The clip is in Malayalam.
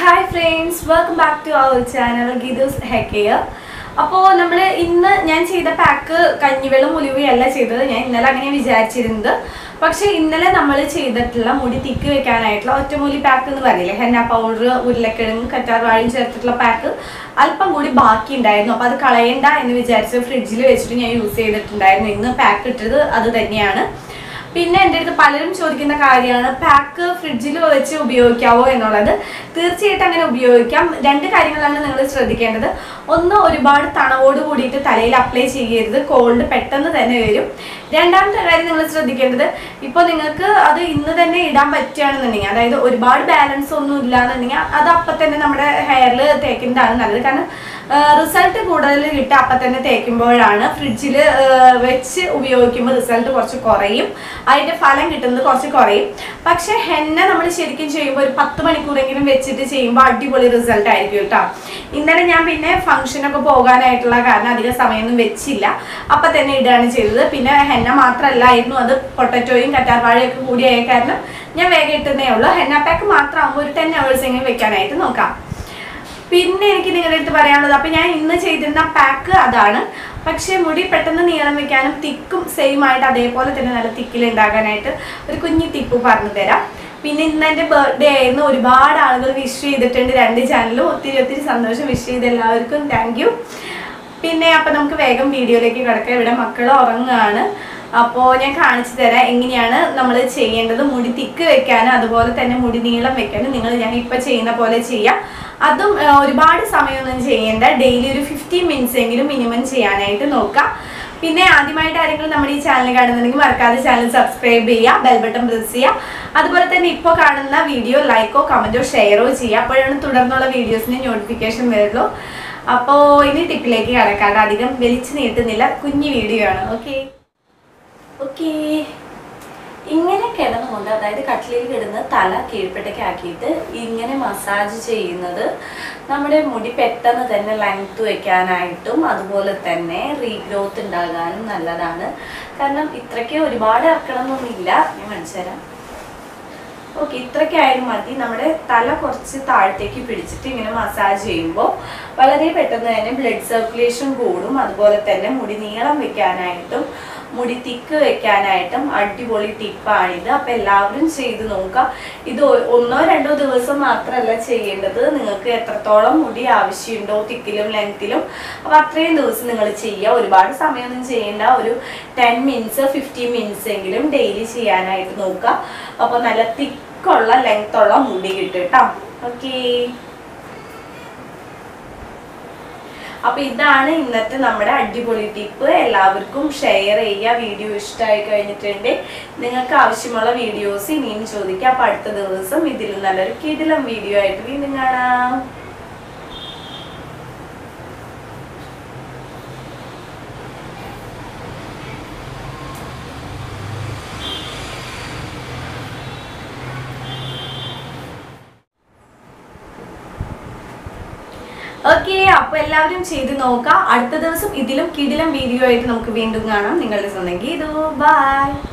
hi friends welcome back to our channel Geethu's ഹെക്കയർ അപ്പോൾ നമ്മൾ ഇന്ന് ഞാൻ ചെയ്ത പാക്ക് കഞ്ഞിവെള്ളം ഉലുവയല്ല ചെയ്തത് ഞാൻ ഇന്നലെ അങ്ങനെ വിചാരിച്ചിരുന്നത് പക്ഷെ ഇന്നലെ നമ്മൾ ചെയ്തിട്ടുള്ള മുടി തിക്ക് വെക്കാനായിട്ടുള്ള ഒറ്റമൂലി പാക്ക് എന്ന് പറയില്ലേ ഹെന്ന പൗഡർ ഉരുളക്കിഴങ്ങ് കറ്റാർവാഴയും ചേർത്തിട്ടുള്ള പാക്ക് അല്പം കൂടി ബാക്കി ഉണ്ടായിരുന്നു അപ്പോൾ അത് കളയണ്ട എന്ന് വിചാരിച്ച് ഫ്രിഡ്ജിൽ വെച്ചിട്ട് ഞാൻ യൂസ് ചെയ്തിട്ടുണ്ടായിരുന്നു ഇന്ന് പാക്ക് ഇട്ടത് അത് തന്നെയാണ് പിന്നെ എൻ്റെ അടുത്ത് പലരും ചോദിക്കുന്ന കാര്യമാണ് പാക്ക് ഫ്രിഡ്ജിൽ വെച്ച് ഉപയോഗിക്കാവോ എന്നുള്ളത് തീർച്ചയായിട്ടും അങ്ങനെ ഉപയോഗിക്കാം രണ്ട് കാര്യങ്ങളാണ് നിങ്ങൾ ശ്രദ്ധിക്കേണ്ടത് ഒന്ന് ഒരുപാട് തണവോട് കൂടിയിട്ട് തലയിൽ അപ്ലൈ ചെയ്യരുത് കോൾഡ് പെട്ടെന്ന് തന്നെ വരും രണ്ടാമത്തെ കാര്യം നിങ്ങൾ ശ്രദ്ധിക്കേണ്ടത് ഇപ്പോൾ നിങ്ങൾക്ക് അത് ഇന്ന് തന്നെ ഇടാൻ പറ്റുകയാണെന്നുണ്ടെങ്കിൽ അതായത് ഒരുപാട് ബാലൻസ് ഒന്നും ഇല്ലാന്നുണ്ടെങ്കിൽ അത് അപ്പം തന്നെ നമ്മുടെ ഹെയറിൽ തേക്കുന്നതാണ് നല്ലത് കാരണം റിസൾട്ട് കൂടുതൽ കിട്ടുക അപ്പം തന്നെ തേക്കുമ്പോഴാണ് ഫ്രിഡ്ജിൽ വെച്ച് ഉപയോഗിക്കുമ്പോൾ റിസൾട്ട് കുറച്ച് കുറയും അതിൻ്റെ ഫലം കിട്ടുന്നത് കുറച്ച് കുറയും പക്ഷെ ഹെന്ന നമ്മൾ ശരിക്കും ചെയ്യുമ്പോൾ ഒരു പത്ത് മണിക്കൂറെങ്കിലും വെച്ചിട്ട് ചെയ്യുമ്പോൾ അടിപൊളി റിസൾട്ട് ആയിരിക്കും കേട്ടോ ഇന്നലെ ഞാൻ പിന്നെ ഫംഗ്ഷനൊക്കെ പോകാനായിട്ടുള്ള കാരണം അധികം സമയമൊന്നും വെച്ചില്ല അപ്പം തന്നെ ഇടുകയാണ് ചെയ്തത് പിന്നെ ഹെന്ന മാത്രമല്ലായിരുന്നു അത് പൊട്ടറ്റോയും കറ്റാർവാഴയൊക്കെ കൂടിയായ കാരണം ഞാൻ വേഗം ഇട്ടുന്നേ ഉള്ളൂ ഹെന്ന പാക്ക് മാത്രമാകുമ്പോൾ ഒരു ടെൻ അവേഴ്സ് എങ്കിലും വെക്കാനായിട്ട് നോക്കാം പിന്നെ എനിക്ക് നിങ്ങളുടെ അടുത്ത് പറയാനുള്ളത് അപ്പൊ ഞാൻ ഇന്ന് ചെയ്തിരുന്ന പാക്ക് അതാണ് പക്ഷേ മുടി പെട്ടെന്ന് നീളം വെക്കാനും തിക്കും സെയിം ആയിട്ട് അതേപോലെ തന്നെ നല്ല തിക്കിൽ ഉണ്ടാകാനായിട്ട് ഒരു കുഞ്ഞി ടിപ്പ് പറഞ്ഞു തരാം പിന്നെ ഇന്ന് എൻ്റെ ബർത്ത്ഡേ ആയിരുന്നു ഒരുപാട് ആളുകൾ വിഷ് ചെയ്തിട്ടുണ്ട് രണ്ട് ചാനലും ഒത്തിരി ഒത്തിരി സന്തോഷം വിഷ് ചെയ്ത എല്ലാവർക്കും താങ്ക് യു പിന്നെ അപ്പം നമുക്ക് വേഗം വീഡിയോയിലേക്ക് കിടക്കാം ഇവിടെ മക്കൾ ഉറങ്ങുകയാണ് അപ്പോൾ ഞാൻ കാണിച്ചു തരാം എങ്ങനെയാണ് നമ്മൾ ചെയ്യേണ്ടത് മുടി തിക്ക് വെക്കാനും അതുപോലെ തന്നെ മുടി നീളം വെക്കാനും നിങ്ങൾ ഞാൻ ഇപ്പം ചെയ്യുന്ന പോലെ ചെയ്യാം അതും ആ, ഒരുപാട് സമയമൊന്നും ചെയ്യേണ്ട ഡെയിലി ഒരു ഫിഫ്റ്റീൻ മിനിറ്റ്സ് എങ്കിലും മിനിമം ചെയ്യാനായിട്ട് നോക്കാം പിന്നെ ആദ്യമായിട്ട് ആരെങ്കിലും നമ്മുടെ ഈ ചാനൽ കാണുന്നുണ്ടെങ്കിൽ മറക്കാതെ ചാനൽ സബ്സ്ക്രൈബ് ചെയ്യുക ബെൽ ബട്ടൺ പ്രസ് ചെയ്യുക അതുപോലെ തന്നെ ഇപ്പോൾ കാണുന്ന വീഡിയോ ലൈക്കോ കമൻറ്റോ ഷെയറോ ചെയ്യുക അപ്പോഴാണ് തുടർന്നുള്ള വീഡിയോസിന് നോട്ടിഫിക്കേഷൻ വരുള്ളൂ അപ്പോൾ ഇനി ടിപ്പിലേക്ക് കിടക്കാതെ അധികം വലിച്ചു നീട്ടുന്നില്ല കുഞ്ഞു വീഡിയോ ആണ് ഓക്കെ ഓക്കേ ഇങ്ങനെ കിടന്നുകൊണ്ട് അതായത് കട്ടിലിൽ കിടന്ന് തല കീഴ്പ്പെട്ടേക്ക് ആക്കിയിട്ട് ഇങ്ങനെ മസാജ് ചെയ്യുന്നത് നമ്മുടെ മുടി പെട്ടെന്ന് തന്നെ ലെങ്ത് വെക്കാനായിട്ടും അതുപോലെ തന്നെ റീഗ്രോത്ത് ഉണ്ടാകാനും നല്ലതാണ് കാരണം ഇത്രയ്ക്ക് ഒരുപാട് ഇറക്കണമെന്നൊന്നുമില്ല ഞാൻ കാണിച്ചു തരാം ഓക്കെ ഇത്രയ്ക്ക് ആയാലും മതി നമ്മുടെ തല കുറച്ച് താഴത്തേക്ക് പിടിച്ചിട്ട് ഇങ്ങനെ മസാജ് ചെയ്യുമ്പോൾ വളരെ പെട്ടെന്ന് തന്നെ ബ്ലഡ് സർക്കുലേഷൻ കൂടും അതുപോലെ തന്നെ മുടി നീളം വെക്കാനായിട്ടും മുടി തിക്ക് വെക്കാനായിട്ടും അടിപൊളി ടിപ്പാണിത് അപ്പം എല്ലാവരും ചെയ്ത് നോക്കുക ഇത് ഒ- ഒന്നോ രണ്ടോ ദിവസം മാത്രമല്ല ചെയ്യേണ്ടത് നിങ്ങൾക്ക് എത്രത്തോളം മുടി ആവശ്യമുണ്ടോ തിക്കിലും ലെങ്ത്തിലും അപ്പം അത്രയും ദിവസം നിങ്ങൾ ചെയ്യുക ഒരുപാട് സമയമൊന്നും ചെയ്യേണ്ട ഒരു ടെൻ മിനിറ്റ്സ് ഫിഫ്റ്റീൻ മിനിറ്റ്സ് എങ്കിലും ഡെയിലി ചെയ്യാനായിട്ട് നോക്കുക അപ്പോൾ നല്ല തിക്കുള്ള ലെങ്ത്തുള്ള മുടി കിട്ടും കേട്ടോ ഓക്കേ അപ്പൊ ഇതാണ് ഇന്നത്തെ നമ്മുടെ അടിപൊളി ടിപ്പ് എല്ലാവർക്കും ഷെയർ ചെയ്യുക വീഡിയോ ഇഷ്ടമായി കഴിഞ്ഞിട്ടുണ്ട് നിങ്ങൾക്ക് ആവശ്യമുള്ള വീഡിയോസ് ഇനിയും ചോദിക്കുക അപ്പൊ അടുത്ത ദിവസം ഇതിൽ നല്ലൊരു കിടിലം വീഡിയോ ആയിട്ട് വീണ്ടും കാണാം ഓക്കെ അപ്പൊ എല്ലാവരും ചെയ്ത് നോക്കാം അടുത്ത ദിവസം ഇതിലും കിടിലം വീഡിയോ ആയിട്ട് നമുക്ക് വീണ്ടും കാണാം നിങ്ങളുടെ സ്വന്തം ഗീതു ബൈ